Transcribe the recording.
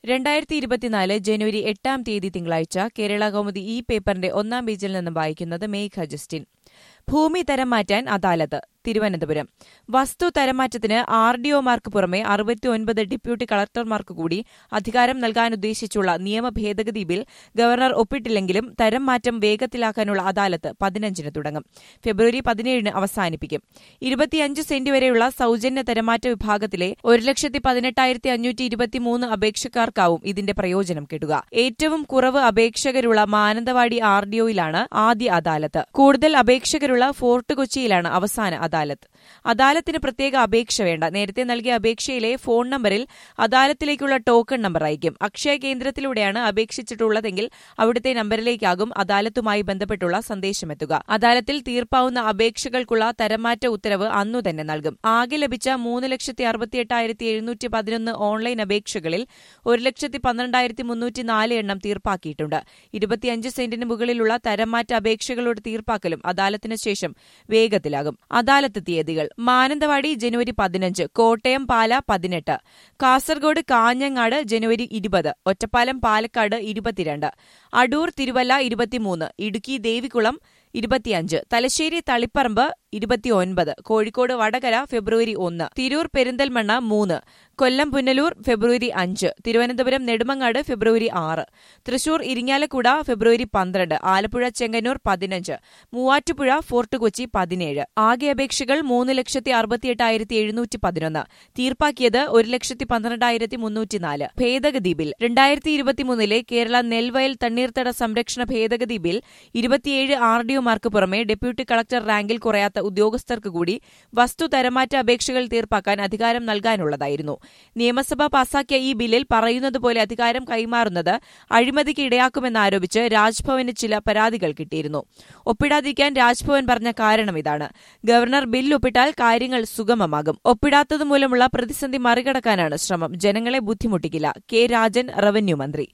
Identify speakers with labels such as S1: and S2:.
S1: രണ്ടായിരത്തി ഇരുപത്തിനാല് ജനുവരി എട്ടാം തീയതി തിങ്കളാഴ്ച കേരള കൗമുദി ഈ പേപ്പറിന്റെ ഒന്നാം പേജിൽ നിന്നും വായിക്കുന്നത് മേഘ ജസ്റ്റിൻ ഭൂമി തരം മാറ്റാൻ അദാലത്ത് തിരുവനന്തപുരം വസ്തു തരംമാറ്റത്തിന് ആർ ഡി ഒമാർക്ക് പുറമെ അറുപത്തിയൊൻപത് ഡെപ്യൂട്ടി കളക്ടർമാർക്ക് കൂടി അധികാരം നൽകാനുദ്ദേശിച്ചുള്ള നിയമ ഭേദഗതി ബിൽ ഗവർണർ ഒപ്പിട്ടില്ലെങ്കിലും തരം മാറ്റം വേഗത്തിലാക്കാനുള്ള അദാലത്ത് പതിനഞ്ചിന് തുടങ്ങും ഫെബ്രുവരി പതിനേഴിന് അവസാനിപ്പിക്കും ഇരുപത്തിയഞ്ച് സെന്റ് വരെയുള്ള സൌജന്യ തരംമാറ്റ വിഭാഗത്തിലെ ഒരു ലക്ഷത്തി പതിനെട്ടായിരത്തി അഞ്ഞൂറ്റി ഇരുപത്തിമൂന്ന് അപേക്ഷക്കാർക്കാവും ഇതിന്റെ പ്രയോജനം കിട്ടുക ഏറ്റവും കുറവ് അപേക്ഷകരുള്ള മാനന്തവാടി ആർ ഡി ഒയിലാണ് ആദ്യ അദാലത്ത് കൂടുതൽ അപേക്ഷകരുള്ള ഫോർട്ട് കൊച്ചിയിലാണ് അവസാന അദാലത്ത് അദാലത്തിന് പ്രത്യേക അപേക്ഷ വേണ്ട നേരത്തെ നൽകിയ അപേക്ഷയിലെ ഫോൺ നമ്പറിൽ അദാലത്തിലേക്കുള്ള ടോക്കൺ നമ്പർ അയക്കും അക്ഷയ കേന്ദ്രത്തിലൂടെയാണ് അപേക്ഷിച്ചിട്ടുള്ളതെങ്കിൽ അവിടുത്തെ നമ്പറിലേക്കാകും അദാലത്തുമായി ബന്ധപ്പെട്ടുള്ള സന്ദേശമെത്തുക അദാലത്തിൽ തീർപ്പാവുന്ന അപേക്ഷകൾക്കുള്ള തരംമാറ്റ ഉത്തരവ് അന്നു തന്നെ നൽകും ആകെ ലഭിച്ച മൂന്ന് ലക്ഷത്തി അറുപത്തിയെട്ടായിരത്തി എഴുന്നൂറ്റി പതിനൊന്ന് ഓൺലൈൻ അപേക്ഷകളിൽ ഒരു ലക്ഷത്തി പന്ത്രണ്ടായിരത്തി മുന്നൂറ്റി നാല് എണ്ണം തീർപ്പാക്കിയിട്ടുണ്ട് ഇരുപത്തിയഞ്ച് സെന്റിന് മുകളിലുള്ള തരംമാറ്റ അപേക്ഷകളുടെ തീർപ്പാക്കലും അദാലത്തിന് ശേഷം വേഗത്തിലാകും അദാലത്ത് തീയതികൾ മാനന്തവാടി ജനുവരി പതിനഞ്ച് കോട്ടയം പാല പതിനെട്ട് കാസർഗോഡ് കാഞ്ഞങ്ങാട് ജനുവരി ഇരുപത് ഒറ്റപ്പാലം പാലക്കാട് ഇരുപത്തിരണ്ട് അടൂർ തിരുവല്ല ഇരുപത്തിമൂന്ന് ഇടുക്കി ദേവികുളം ഇരുപത്തിയഞ്ച് തലശ്ശേരി തളിപ്പറമ്പ് ഇരുപത്തിയൊൻപത് കോഴിക്കോട് വടകര ഫെബ്രുവരി ഒന്ന് തിരൂർ പെരിന്തൽമണ്ണ മൂന്ന് കൊല്ലം പുനലൂർ ഫെബ്രുവരി അഞ്ച് തിരുവനന്തപുരം നെടുമങ്ങാട് ഫെബ്രുവരി ആറ് തൃശൂർ ഇരിങ്ങാലക്കുട ഫെബ്രുവരി പന്ത്രണ്ട് ആലപ്പുഴ ചെങ്ങന്നൂർ പതിനഞ്ച് മൂവാറ്റുപുഴ ഫോർട്ട് കൊച്ചി പതിനേഴ് ആകെ അപേക്ഷകൾ മൂന്ന് ലക്ഷത്തി അറുപത്തിയെട്ടായിരത്തി എഴുന്നൂറ്റി പതിനൊന്ന് തീർപ്പാക്കിയത് ഒരു ലക്ഷത്തി പന്ത്രണ്ടായിരത്തി മുന്നൂറ്റിനാല് ഭേദഗതി ബിൽ രണ്ടായിരത്തി ഇരുപത്തിമൂന്നിലെ കേരള നെൽവയൽ തണ്ണീർത്തട സംരക്ഷണ ഭേദഗതി ബിൽ ഇരുപത്തിയേഴ് ആർ ഡി ഒമാർക്ക് പുറമെ ഡെപ്യൂട്ടി കളക്ടർ റാങ്കിൽ കുറയാത്ത ഉദ്യോഗസ്ഥർക്ക് കൂടി വസ്തു തരംമാറ്റ അപേക്ഷകൾ തീർപ്പാക്കാൻ അധികാരം നൽകാനുള്ളതായിരുന്നു നിയമസഭ പാസാക്കിയ ഈ ബില്ലിൽ പറയുന്നതുപോലെ അധികാരം കൈമാറുന്നത് അഴിമതിക്ക് ഇടയാക്കുമെന്നാരോപിച്ച് രാജ്ഭവന് ചില പരാതികൾ കിട്ടിയിരുന്നു ഒപ്പിടാതിരിക്കാൻ രാജ്ഭവൻ പറഞ്ഞ കാരണം ഇതാണ് ഗവർണർ ബിൽ ഒപ്പിട്ടാൽ കാര്യങ്ങൾ സുഗമമാകും ഒപ്പിടാത്തതുമൂലമുള്ള പ്രതിസന്ധി മറികടക്കാനാണ് ശ്രമം ജനങ്ങളെ ബുദ്ധിമുട്ടിക്കില്ല കെ രാജൻ റവന്യൂ മന്ത്രി